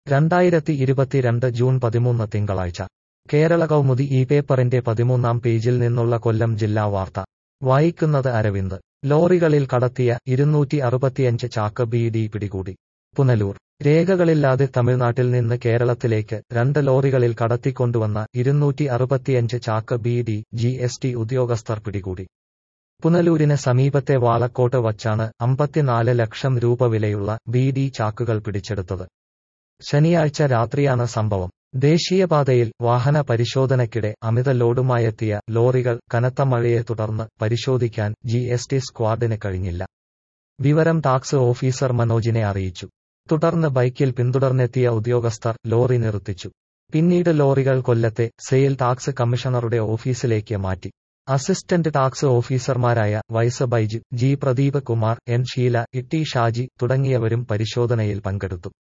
രണ്ടായിരത്തി ഇരുപത്തിരണ്ട് ജൂൺ പതിമൂന്ന് തിങ്കളാഴ്ച കേരള കൗമുദി ഈ പേപ്പറിന്റെ പതിമൂന്നാം പേജിൽ നിന്നുള്ള കൊല്ലം ജില്ലാ വാർത്ത വായിക്കുന്നത് അരവിന്ദ് ലോറികളിൽ കടത്തിയ ഇരുന്നൂറ്റി അറുപത്തിയഞ്ച് ചാക്ക് ബി ഡി പിടികൂടി പുനലൂർ രേഖകളില്ലാതെ തമിഴ്നാട്ടിൽ നിന്ന് കേരളത്തിലേക്ക് രണ്ട് ലോറികളിൽ കടത്തിക്കൊണ്ടുവന്ന ഇരുന്നൂറ്റി അറുപത്തിയഞ്ച് ചാക്ക് B D G S T ഉദ്യോഗസ്ഥർ പിടികൂടി പുനലൂരിന് സമീപത്തെ വാളക്കോട്ട് വച്ചാണ് അമ്പത്തിനാല് ലക്ഷം രൂപ വിലയുള്ള ബി ഡി ചാക്കുകൾ പിടിച്ചെടുത്തത് ശനിയാഴ്ച രാത്രിയാണ് സംഭവം ദേശീയപാതയിൽ വാഹന പരിശോധനയ്ക്കിടെ അമിത ലോഡുമായെത്തിയ ലോറികൾ കനത്ത മഴയെ തുടർന്ന് പരിശോധിക്കാൻ ജി എസ് ടി സ്ക്വാഡിന് കഴിഞ്ഞില്ല വിവരം ടാക്സ് ഓഫീസർ മനോജിനെ അറിയിച്ചു തുടർന്ന് ബൈക്കിൽ പിന്തുടർന്നെത്തിയ ഉദ്യോഗസ്ഥർ ലോറി നിർത്തിച്ചു പിന്നീട് ലോറികൾ കൊല്ലത്തെ സെയിൽ ടാക്സ് കമ്മീഷണറുടെ ഓഫീസിലേക്ക് മാറ്റി അസിസ്റ്റന്റ് ടാക്സ് ഓഫീസർമാരായ വൈസ് ബൈജു ജി പ്രദീപ് കുമാർ എൻ ഷീല ഇട്ടി ഷാജി തുടങ്ങിയവരും പരിശോധനയിൽ പങ്കെടുത്തു